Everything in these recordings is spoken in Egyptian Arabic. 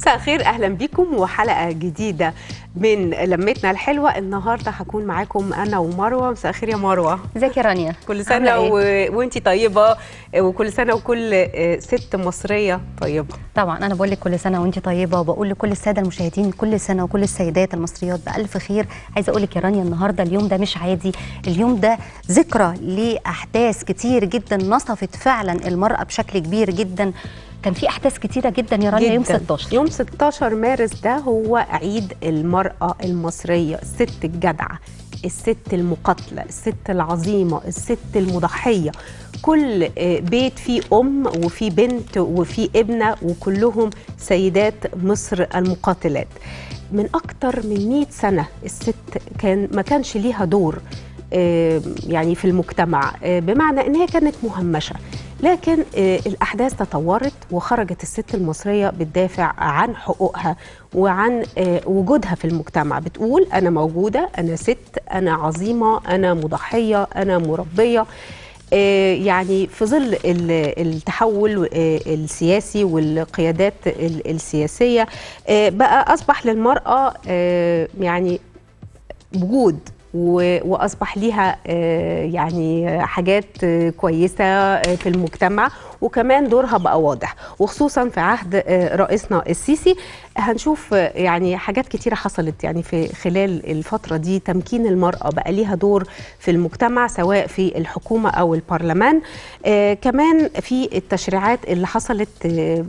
مساء الخير اهلا بكم وحلقه جديده من لمتنا الحلوه النهارده هكون معاكم انا ومروه مساء الخير يا مروه ازيك يا رانيا كل سنه عاملة و... وانتي طيبه وكل سنه وكل ست مصريه طيبه طبعا انا بقول لك كل سنه وانت طيبه وبقول لكل الساده المشاهدين كل سنه وكل السيدات المصريات بالف خير عايزه اقول لك يا رانيا النهارده اليوم ده مش عادي اليوم ده ذكرى لاحداث كتير جدا نصفت فعلا المراه بشكل كبير جدا كان في احداث كتيره جدا يا رانيا يوم جداً. 16 يوم 16 مارس ده هو عيد المرأة المصرية الست الجدعة الست المقاتلة الست العظيمة الست المضحية كل آه، بيت فيه أم وفيه بنت وفيه ابنة وكلهم سيدات مصر المقاتلات من أكتر من 100 سنة الست كان ما كانش ليها دور آه، يعني في المجتمع آه، بمعنى ان هي كانت مهمشه لكن آه، الاحداث تطورت وخرجت الست المصريه بتدافع عن حقوقها وعن آه، وجودها في المجتمع بتقول انا موجوده انا ست انا عظيمه انا مضحيه انا مربيه آه، يعني في ظل ال- التحول آه، السياسي والقيادات ال- السياسيه آه، بقى اصبح للمراه آه، يعني وجود و- واصبح ليها آه، يعني حاجات آه، كويسه آه، في المجتمع وكمان دورها بقى واضح وخصوصا في عهد آه، رئيسنا السيسي هنشوف آه، يعني حاجات كتيره حصلت يعني في خلال الفتره دي تمكين المراه بقى ليها دور في المجتمع سواء في الحكومه او البرلمان آه، كمان في التشريعات اللي حصلت آه،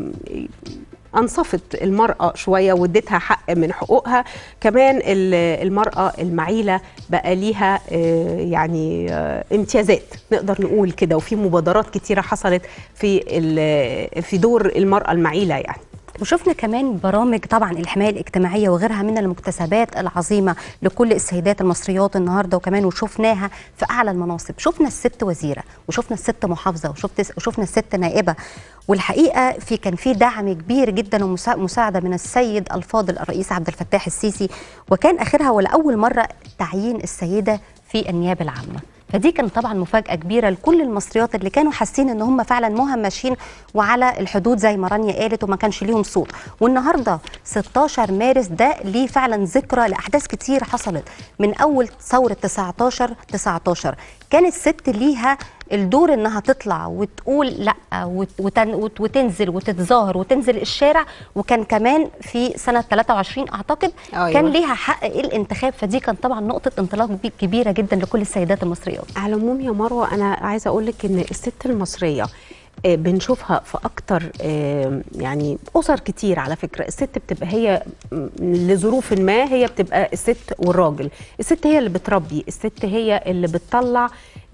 انصفت المرأة شوية واديتها حق من حقوقها كمان ال- المرأة المعيلة بقى ليها آه، يعني آه، امتيازات نقدر نقول كده وفي مبادرات كتيرة حصلت في ال- في دور المرأة المعيلة يعني وشفنا كمان برامج طبعا الحمايه الاجتماعيه وغيرها من المكتسبات العظيمه لكل السيدات المصريات النهارده وكمان وشفناها في اعلى المناصب شفنا الست وزيره وشفنا الست محافظه وشفت وشفنا الست نائبه والحقيقه في كان في دعم كبير جدا ومساعده من السيد الفاضل الرئيس عبد الفتاح السيسي وكان اخرها ولاول مره تعيين السيده في النيابه العامه فدي كان طبعا مفاجاه كبيره لكل المصريات اللي كانوا حاسين ان هم فعلا مهمشين وعلى الحدود زي ما رانيا قالت وما كانش ليهم صوت والنهارده 16 مارس ده ليه فعلا ذكرى لاحداث كتير حصلت من اول ثوره 19 19 كانت الست ليها الدور انها تطلع وتقول لا وت- وتن- وت- وتنزل وتتظاهر وتنزل الشارع وكان كمان في سنه 23 اعتقد أيوة. كان ليها حق الانتخاب فدي كان طبعا نقطه انطلاق بي- كبيره جدا لكل السيدات المصريات على العموم يا مروه انا عايزه اقول لك ان الست المصريه آه، بنشوفها في اكتر آه، يعني اسر كتير على فكره الست بتبقى هي م- لظروف ما هي بتبقى الست والراجل الست هي اللي بتربي الست هي اللي بتطلع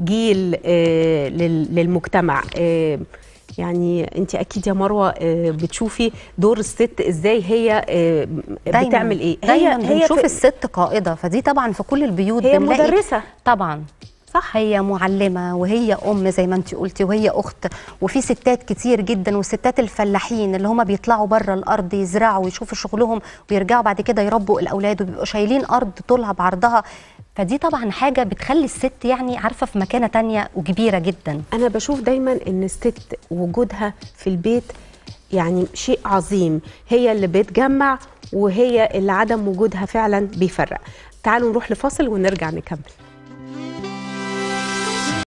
جيل آه، لل- للمجتمع آه، يعني انت اكيد يا مروه آه، بتشوفي دور الست ازاي هي آه، دايما بتعمل ايه دايما هي بنشوف في- الست قائده فدي طبعا في كل البيوت هي بنلاقي مدرسة. طبعا صح هي معلمه وهي ام زي ما انت قلتي وهي اخت وفي ستات كتير جدا والستات الفلاحين اللي هم بيطلعوا بره الارض يزرعوا ويشوفوا شغلهم ويرجعوا بعد كده يربوا الاولاد وبيبقوا شايلين ارض طولها بعرضها فدي طبعا حاجه بتخلي الست يعني عارفه في مكانه تانية وكبيره جدا انا بشوف دايما ان الست وجودها في البيت يعني شيء عظيم هي اللي بتجمع وهي اللي عدم وجودها فعلا بيفرق تعالوا نروح لفاصل ونرجع نكمل